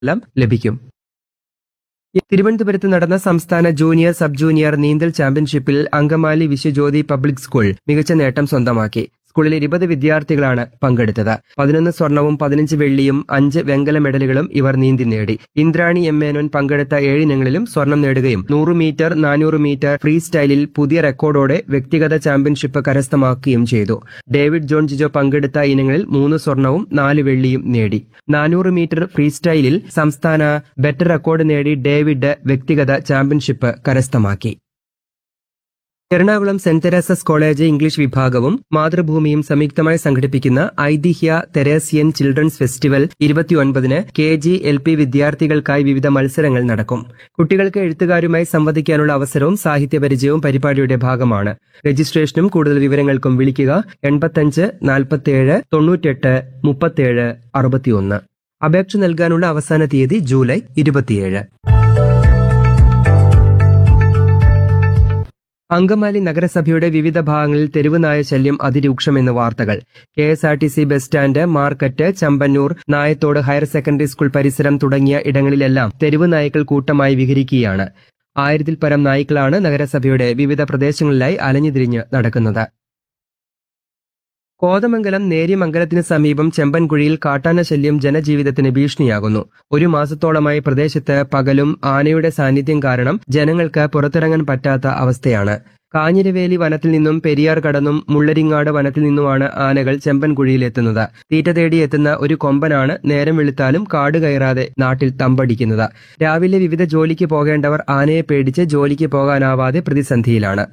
എല്ലാം ലഭിക്കും തിരുവനന്തപുരത്ത് നടന്ന സംസ്ഥാന ജൂനിയർ സബ് ജൂനിയർ നീന്തൽ ചാമ്പ്യൻഷിപ്പിൽ അങ്കമാലി വിശ്വജ്യോതി പബ്ലിക് സ്കൂൾ മികച്ച നേട്ടം സ്വന്തമാക്കി സ്കൂളിലെ ഇരുപത് വിദ്യാർത്ഥികളാണ് പങ്കെടുത്തത് പതിനൊന്ന് സ്വർണവും പതിനഞ്ച് വെള്ളിയും അഞ്ച് വെങ്കല മെഡലുകളും ഇവർ നീന്തി നേടി ഇന്ദ്രാണി എം മേനോൻ പങ്കെടുത്ത ഏഴിനങ്ങളിലും സ്വർണം നേടുകയും നൂറ് മീറ്റർ നാനൂറ് മീറ്റർ ഫ്രീ സ്റ്റൈലിൽ പുതിയ റെക്കോർഡോടെ വ്യക്തിഗത ചാമ്പ്യൻഷിപ്പ് കരസ്ഥമാക്കുകയും ചെയ്തു ഡേവിഡ് ജോൺ ജിജോ പങ്കെടുത്ത ഇനങ്ങളിൽ മൂന്ന് സ്വർണവും നാല് വെള്ളിയും നേടി നാനൂറ് മീറ്റർ ഫ്രീ സ്റ്റൈലിൽ സംസ്ഥാന ബെറ്റർ റെക്കോർഡ് നേടി ഡേവിഡ് വ്യക്തിഗത ചാമ്പ്യൻഷിപ്പ് കരസ്ഥമാക്കി Ernakulam Saint Teresa's college English വിഭാഗവും മാതൃഭൂമിയും സംയുക്തമായി സംഘടിപ്പിക്കുന്ന ഐതിഹ്യ തെരേസിയൻ ചിൽഡ്രൻസ് ഫെസ്റ്റിവൽ ഇരുപത്തിയൊൻപതിന് കെ ജി എൽ പി വിദ്യാർത്ഥികൾക്കായി വിവിധ മത്സരങ്ങൾ നടക്കും കുട്ടികൾക്ക് എഴുത്തുകാരുമായി സംവദിക്കാനുള്ള അവസരവും സാഹിത്യപരിചയവും പരിപാടിയുടെ ഭാഗമാണ് രജിസ്ട്രേഷനും കൂടുതൽ വിവരങ്ങൾക്കും വിളിക്കുക എൺപത്തഞ്ച് നാൽപ്പത്തിയേഴ് തൊണ്ണൂറ്റെട്ട് മുപ്പത്തിയേഴ് അറുപത്തിയൊന്ന് അപേക്ഷ നൽകാനുള്ള അവസാന തീയതി ജൂലൈ ഇരുപത്തിയേഴ് അങ്കമാലി നഗരസഭയുടെ വിവിധ ഭാഗങ്ങളിൽ തെരുവ് നായ ശല്യം അതിരൂക്ഷമെന്ന് വാർത്തകൾ K S R T C bus stand market Chambannoor Nayathode higher secondary school പരിസരം തുടങ്ങിയ ഇടങ്ങളിലെല്ലാം തെരുവ് നായ്ക്കൾ കൂട്ടമായി വിഹരിക്കുകയാണ് ആയിരത്തിൽ പരം നായ്ക്കളാണ് നഗരസഭയുടെ വിവിധ പ്രദേശങ്ങളിലായി അലഞ്ഞുതിരിഞ്ഞ് നടക്കുന്നത് കോതമംഗലം നേര്യമംഗലത്തിന് സമീപം ചെമ്പൻകുഴിയിൽ കാട്ടാന ശല്യം ജനജീവിതത്തിന് ഭീഷണിയാകുന്നു ഒരു മാസത്തോളമായി പ്രദേശത്ത് പകലും ആനയുടെ സാന്നിധ്യം കാരണം ജനങ്ങൾക്ക് പുറത്തിറങ്ങാൻ പറ്റാത്ത അവസ്ഥയാണ് കാഞ്ഞിരവേലി വനത്തിൽ നിന്നും പെരിയാർ കടന്നും മുള്ളരിങ്ങാട് വനത്തിൽ നിന്നുമാണ് ആനകൾ ചെമ്പൻകുഴിയിലെത്തുന്നത് തീറ്റ തേടി എത്തുന്ന ഒരു കൊമ്പനാണ് നേരം വെളുത്താലും കാട് കയറാതെ നാട്ടിൽ തമ്പടിക്കുന്നത് രാവിലെ വിവിധ ജോലിക്ക് പോകേണ്ടവർ ആനയെ പേടിച്ച് ജോലിക്ക് പോകാനാവാതെ പ്രതിസന്ധിയിലാണ്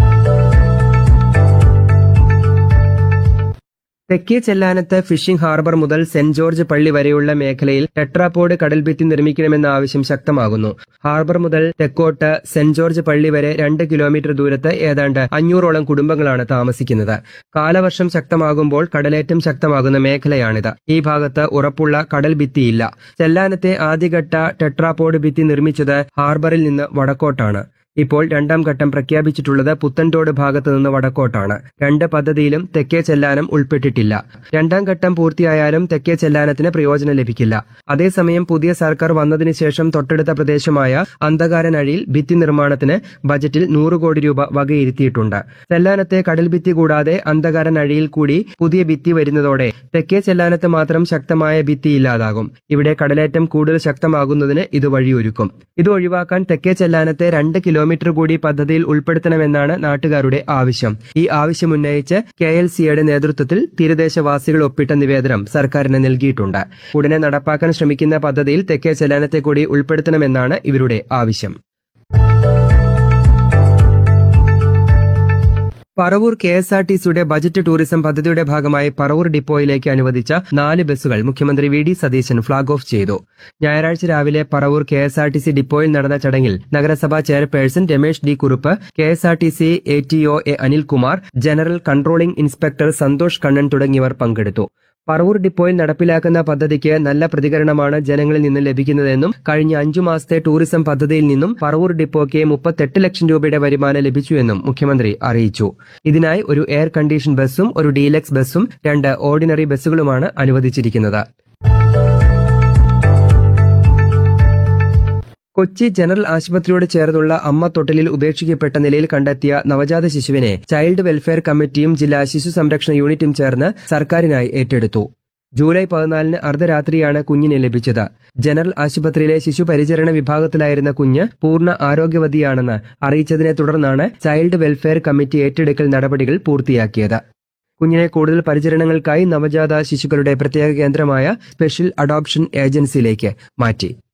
തെക്കേ ചെല്ലാനത്ത് ഫിഷിംഗ് ഹാർബർ മുതൽ സെന്റ് ജോർജ് പള്ളി വരെയുള്ള മേഖലയിൽ ടെട്രാപോഡ് കടൽഭിത്തി നിർമ്മിക്കണമെന്ന ആവശ്യം ശക്തമാകുന്നു ഹാർബർ മുതൽ തെക്കോട്ട് സെന്റ് ജോർജ് പള്ളി വരെ രണ്ട് കിലോമീറ്റർ ദൂരത്ത് ഏതാണ്ട് അഞ്ഞൂറോളം കുടുംബങ്ങളാണ് താമസിക്കുന്നത് കാലവർഷം ശക്തമാകുമ്പോൾ കടലേറ്റം ശക്തമാകുന്ന മേഖലയാണിത് ഈ ഭാഗത്ത് ഉറപ്പുള്ള കടൽ ഭിത്തിയില്ല ചെല്ലാനത്തെ ആദ്യഘട്ട ടെട്രാപോഡ് ഭിത്തി നിർമ്മിച്ചത് ഹാർബറിൽ നിന്ന് വടക്കോട്ടാണ് ഇപ്പോൾ രണ്ടാം ഘട്ടം പ്രഖ്യാപിച്ചിട്ടുള്ളത് പുത്തൻതോട് ഭാഗത്ത് നിന്ന് വടക്കോട്ടാണ് രണ്ട് പദ്ധതിയിലും തെക്കേ ചെല്ലാനം ഉൾപ്പെട്ടിട്ടില്ല രണ്ടാം ഘട്ടം പൂർത്തിയായാലും തെക്കേ ചെല്ലാനത്തിന് പ്രയോജനം ലഭിക്കില്ല അതേസമയം പുതിയ സർക്കാർ വന്നതിന് ശേഷം തൊട്ടടുത്ത പ്രദേശമായ അന്ധകാരനഴിയിൽ ഭിത്തി നിർമ്മാണത്തിന് ബജറ്റിൽ നൂറ് കോടി രൂപ വകയിരുത്തിയിട്ടുണ്ട് ചെല്ലാനത്തെ കടൽ ഭിത്തി കൂടാതെ അന്ധകാരനഴിയിൽ കൂടി പുതിയ ഭിത്തി വരുന്നതോടെ തെക്കേ ചെല്ലാനത്ത് മാത്രം ശക്തമായ ഭിത്തി ഇല്ലാതാകും ഇവിടെ കടലേറ്റം കൂടുതൽ ശക്തമാകുന്നതിന് ഇത് വഴിയൊരുക്കും ഇത് ഒഴിവാക്കാൻ തെക്കേ ചെല്ലാനത്തെ രണ്ട് കിലോമീറ്റർ കൂടി പദ്ധതിയിൽ ഉൾപ്പെടുത്തണമെന്നാണ് നാട്ടുകാരുടെ ആവശ്യം ഈ ആവശ്യം ഉന്നയിച്ച് കെ എൽ സിയുടെ നേതൃത്വത്തിൽ തീരദേശവാസികൾ ഒപ്പിട്ട നിവേദനം സർക്കാരിന് നൽകിയിട്ടുണ്ട് ഉടനെ നടപ്പാക്കാൻ ശ്രമിക്കുന്ന പദ്ധതിയിൽ തെക്കേ ചെല്ലാനത്തെ കൂടി ഉൾപ്പെടുത്തണമെന്നാണ് ഇവരുടെ ആവശ്യം Paravur K S R T സിയുടെ ബജറ്റ് ടൂറിസം പദ്ധതിയുടെ ഭാഗമായി പറവൂർ ഡിപ്പോയിലേക്ക് അനുവദിച്ച നാല് ബസ്സുകൾ മുഖ്യമന്ത്രി V D Satheesan flag off ചെയ്തു ഞായറാഴ്ച രാവിലെ Paravur K S R T C ഡിപ്പോയിൽ നടന്ന ചടങ്ങിൽ നഗരസഭാ chairperson Ramesh D Kurup K S R T C A T O A Anilkumar general controlling inspector Santhosh Kannan തുടങ്ങിയവർ പങ്കെടുത്തു പറവൂർ ഡിപ്പോയിൽ നടപ്പിലാക്കുന്ന പദ്ധതിക്ക് നല്ല പ്രതികരണമാണ് ജനങ്ങളിൽ നിന്ന് ലഭിക്കുന്നതെന്നും കഴിഞ്ഞ അഞ്ചു മാസത്തെ ടൂറിസം പദ്ധതിയിൽ നിന്നും പറവൂർ ഡിപ്പോയ്ക്ക് മുപ്പത്തെട്ട് ലക്ഷം രൂപയുടെ വരുമാനം ലഭിച്ചുവെന്നും മുഖ്യമന്ത്രി അറിയിച്ചു ഇതിനായി ഒരു എയർ കണ്ടീഷൻ ബസ്സും ഒരു ഡീലക്സ് ബസ്സും രണ്ട് ഓർഡിനറി ബസ്സുകളുമാണ് അനുവദിച്ചിരിക്കുന്നത് കൊച്ചി ജനറൽ ആശുപത്രിയോട് ചേർന്നുള്ള അമ്മ തൊട്ടിലിൽ ഉപേക്ഷിക്കപ്പെട്ട നിലയിൽ കണ്ടെത്തിയ നവജാത ശിശുവിനെ ചൈൽഡ് വെൽഫെയർ കമ്മിറ്റിയും ജില്ലാ ശിശു സംരക്ഷണ യൂണിറ്റും ചേർന്ന് സർക്കാരിനായി ഏറ്റെടുത്തു ജൂലൈ പതിനാലിന് അർദ്ധരാത്രിയാണ് കുഞ്ഞിനെ ലഭിച്ചത് ജനറൽ ആശുപത്രിയിലെ ശിശു പരിചരണ വിഭാഗത്തിലായിരുന്ന കുഞ്ഞ് പൂർണ്ണ ആരോഗ്യവതിയാണെന്ന് അറിയിച്ചതിനെ തുടർന്നാണ് ചൈൽഡ് വെൽഫെയർ കമ്മിറ്റി ഏറ്റെടുക്കൽ നടപടികൾ പൂർത്തിയാക്കിയത് കുഞ്ഞിനെ കൂടുതൽ പരിചരണങ്ങൾക്കായി നവജാത ശിശുക്കളുടെ പ്രത്യേക കേന്ദ്രമായ സ്പെഷ്യൽ അഡോപ്ഷൻ ഏജൻസിയിലേക്ക് മാറ്റി